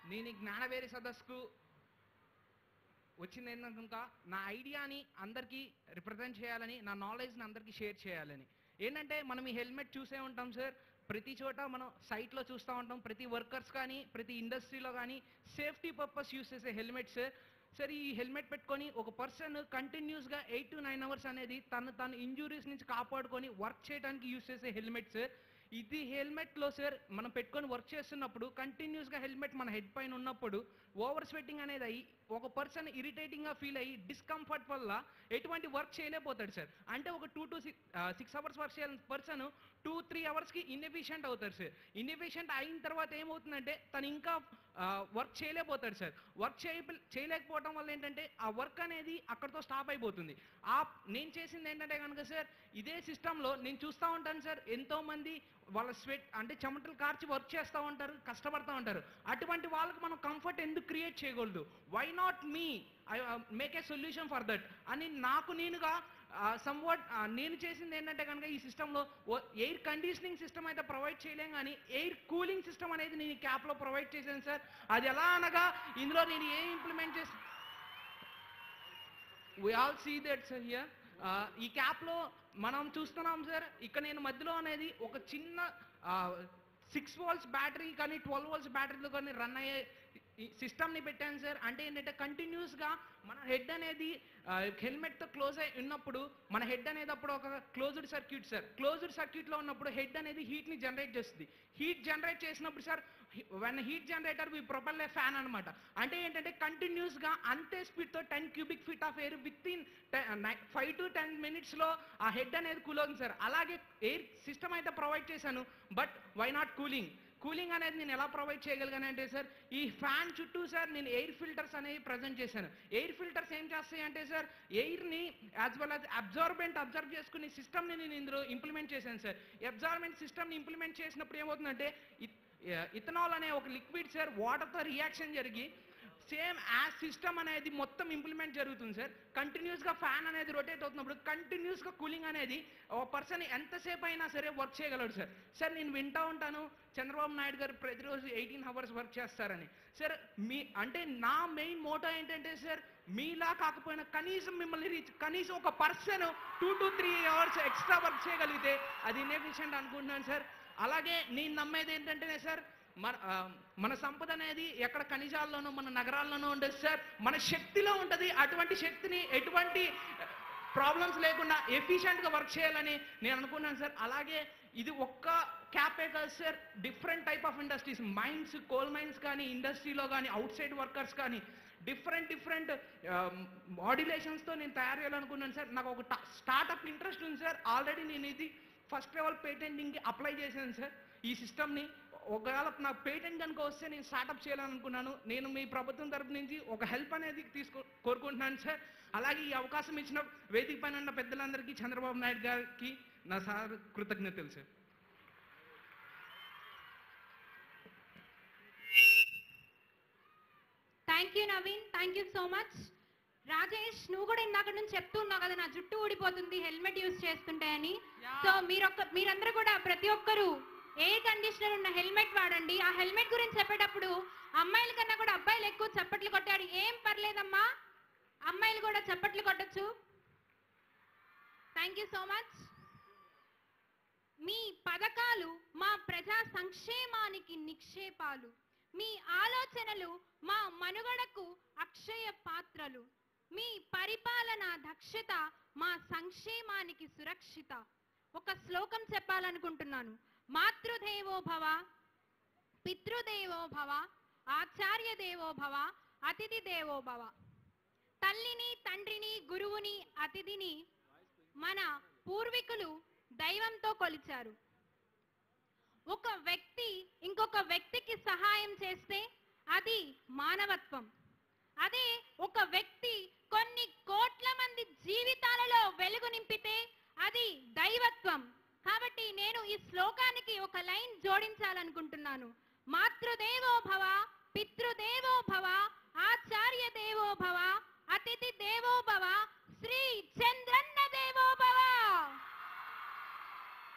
నేను ఈ జ్ఞానవేరి సదస్సుకు వచ్చింది ఏంటంటే కనుక నా ఐడియాని అందరికీ రిప్రజెంట్ చేయాలని నా నాలెడ్జ్ని అందరికీ షేర్ చేయాలని ఏంటంటే మనం ఈ హెల్మెట్ చూసే ఉంటాం సార్ ప్రతి చోట మనం సైట్లో చూస్తూ ఉంటాం ప్రతి వర్కర్స్ కానీ ప్రతి ఇండస్ట్రీలో కానీ సేఫ్టీ పర్పస్ యూస్ చేసే హెల్మెట్ సార్ సార్ ఈ హెల్మెట్ పెట్టుకొని ఒక పర్సన్ కంటిన్యూస్గా ఎయిట్ టు నైన్ అవర్స్ అనేది తను తన ఇంజురీస్ నుంచి కాపాడుకొని వర్క్ చేయడానికి యూస్ చేసే హెల్మెట్ సార్ ఇది హెల్మెట్లో సార్ మనం పెట్టుకొని వర్క్ చేస్తున్నప్పుడు కంటిన్యూస్గా హెల్మెట్ మన హెడ్ పైన ఉన్నప్పుడు ఓవర్ స్వెట్టింగ్ అనేది అయ్యి ఒక పర్సన్ ఇరిటేటింగ్గా ఫీల్ అయ్యి డిస్కంఫర్ట్ వల్ల ఎటువంటి వర్క్ చేయలేకపోతాడు సార్ అంటే ఒక two to six six hours work చేయాలని పర్సన్ టూ త్రీ అవర్స్కి ఇన్ఎఫిషియంట్ అవుతారు సార్ ఇన్ఎఫిషియంట్ అయిన తర్వాత ఏమవుతుందంటే తను ఇంకా వర్క్ చేయలేకపోతాడు సార్ వర్క్ చేయ చేయలేకపోవడం వల్ల ఏంటంటే ఆ వర్క్ అనేది అక్కడితో స్టాప్ అయిపోతుంది ఆ నేను చేసింది ఏంటంటే కనుక సార్ ఇదే సిస్టంలో నేను చూస్తూ ఉంటాను సార్ ఎంతోమంది వాళ్ళ స్వెట్ అంటే చెమటలు కార్చి వర్క్ చేస్తూ ఉంటారు కష్టపడతా ఉంటారు అటువంటి వాళ్ళకి మనం కంఫర్ట్ ఎందుకు క్రియేట్ చేయకూడదు why not me I make a solution for that అని నాకు నేనుగా సమ్వాట్ నేను చేసింది ఏంటంటే కనుక ఈ సిస్టంలో ఎయిర్ కండిషనింగ్ సిస్టమ్ అయితే ప్రొవైడ్ చేయలేం కానీ ఎయిర్ కూలింగ్ సిస్టమ్ అనేది నేను ఈ క్యాప్లో ప్రొవైడ్ చేశాను సార్ అది ఎలా అనగా ఇందులో నేను ఏం ఇంప్లిమెంట్ చేసి we all see that sir here ఈ క్యాప్లో మనం చూస్తున్నాం సార్ ఇక్కడ నేను మధ్యలో అనేది ఒక చిన్న సిక్స్ వోల్ట్స్ బ్యాటరీ కానీ ట్వెల్వ్ వోల్ట్స్ బ్యాటరీలో కానీ రన్ అయ్యే సిస్టమ్ని పెట్టాను సార్ అంటే ఏంటంటే కంటిన్యూస్గా మన హెడ్ అనేది హెల్మెట్తో క్లోజ్ అయి ఉన్నప్పుడు మన హెడ్ అనేది అప్పుడు ఒక క్లోజ్డ్ సర్క్యూట్ సార్ క్లోజ్డ్ సర్క్యూట్లో ఉన్నప్పుడు హెడ్ అనేది హీట్ని జనరేట్ చేస్తుంది హీట్ జనరేట్ చేసినప్పుడు sir one heat generator we propel a fan అనమాట అంటే ఏంటంటే కంటిన్యూస్గా అంతే స్పీడ్తో ten cubic feet of air with in five to ten మినిట్స్లో ఆ హెడ్ అనేది కూల్ అవుతుంది సార్ అలాగే ఎయిర్ సిస్టమ్ అయితే ప్రొవైడ్ చేశాను but why not cooling cooling అనేది నేను ఎలా ప్రొవైడ్ చేయగలిగాను అంటే సార్ ఈ ఫ్యాన్ చుట్టూ సార్ నేను ఎయిర్ ఫిల్టర్స్ అనేవి ప్రజెంట్ చేశాను ఎయిర్ ఫిల్టర్స్ ఏం చేస్తాయి అంటే సార్ ఎయిర్ని as well as absorbent observe చేసుకునే సిస్టమ్ని నేను ఇందులో ఇంప్లిమెంట్ చేశాను సార్ అబ్జార్బెంట్ సిస్టమ్ని ఇంప్లిమెంట్ చేసినప్పుడు ఏమవుతుందంటే ఇథనాల్ అనే ఒక లిక్విడ్ సార్ వాటర్తో రియాక్షన్ జరిగి సేమ్ యాజ్ సిస్టమ్ అనేది మొత్తం ఇంప్లిమెంట్ జరుగుతుంది సార్ కంటిన్యూస్గా ఫ్యాన్ అనేది రొటేట్ అవుతున్నప్పుడు కంటిన్యూస్గా కూలింగ్ అనేది ఒక పర్సన్ ఎంతసేపు అయినా సరే వర్క్ చేయగలడు సార్ సార్ నేను వింటా ఉంటాను చంద్రబాబు నాయుడు గారు ప్రతిరోజు ఎయిటీన్ అవర్స్ వర్క్ చేస్తారని సార్ మీ అంటే నా మెయిన్ మోటో ఏంటంటే సార్ మీలా కాకపోయినా కనీసం మిమ్మల్ని రీచ్ కనీసం ఒక person two to three hours extra work చేయగలిగితే అది ఇన్ఎఫిషియంట్ అనుకుంటున్నాను సార్ అలాగే నేను నమ్మేది ఏంటంటే సార్ మన ఆ, మన సంపద అనేది ఎక్కడ ఖనిజాల్లోనూ మన నగరాల్లోనూ ఉండదు సార్ మన శక్తిలో ఉంటుంది అటువంటి శక్తిని ఎటువంటి ప్రాబ్లమ్స్ లేకుండా ఎఫిషియెంట్గా వర్క్ చేయాలని నేను అనుకున్నాను సార్ అలాగే ఇది ఒక్క క్యాపే కాదు sir different type of industries mines coal mines కానీ ఇండస్ట్రీలో కానీ అవుట్ సైడ్ వర్కర్స్ కానీ డిఫరెంట్ డిఫరెంట్ మాడ్యులేషన్స్తో నేను తయారు చేయాలనుకున్నాను సార్ నాకు ఒక స్టార్టప్ ఇంట్రెస్ట్ ఉంది సార్ ఆల్రెడీ నేను ఇది ఫస్ట్ లెవెల్ పేటెంటింగ్కి అప్లై చేశాను సార్ ఈ సిస్టమ్ని ఒకవేళ నాకు పేటెంట్ కనుక వస్తే నేను స్టార్టప్ చేయాలనుకున్నాను నేను మీ ప్రభుత్వం తరపు నుంచి ఒక హెల్ప్ అనేది తీసుకో కోరుకుంటున్నాను సార్ అలాగే ఈ అవకాశం ఇచ్చిన వేదిక పైన ఉన్న పెద్దలందరికీ చంద్రబాబు నాయుడు గారికి నా సార్ కృతజ్ఞతలు sir thank you Naveen thank you so much Rajesh నువ్వు కూడా ఇందాక నుంచి చెప్తున్నావు కదా నా జుట్టు ఊడిపోతుంది హెల్మెట్ యూస్ చేస్తుంటే అని Yeah. సో మీరొక్క మీరందరూ కూడా ప్రతి ఒక్కరు ఏ కండిషనర్ ఉన్న హెల్మెట్ వాడండి ఆ హెల్మెట్ గురించి చెప్పేటప్పుడు అమ్మాయిల కన్నా కూడా అబ్బాయిలు ఎక్కువ చప్పట్లు కొట్టాడు ఏం పర్లేదమ్మా అమ్మాయిలు కూడా చప్పట్లు కొట్టొచ్చు థ్యాంక్ యూ సో మచ్ మీ పథకాలు మా ప్రజా సంక్షేమానికి నిక్షేపాలు మీ ఆలోచనలు మా మనుగడకు అక్షయ పాత్రలు మీ పరిపాలన దక్షత మా సంక్షేమానికి సురక్షిత ఒక శ్లోకం చెప్పాలనుకుంటున్నాను మాతృదేవో భవ పితృదేవో భవ ఆచార్య దేవో భవ అతిథి దేవో భవ తల్లిని తండ్రిని గురువుని అతిథిని మన పూర్వీకులు దైవంతో కొలిచారు ఒక వ్యక్తి ఇంకొక వ్యక్తికి సహాయం చేస్తే అది మానవత్వం అదే ఒక వ్యక్తి కొన్ని కోట్ల మంది జీవితాలలో వెలుగు నింపితే అది దైవత్వం కాబట్టి నేను ఈ శ్లోకానికి ఒక లైన్ జోడించాలనుకుంటున్నాను మాతృదేవో భవ పితృదేవో భవ ఆచార్య దేవో భవ అతిథి దేవో భవ శ్రీ చంద్రన్న దేవో భవ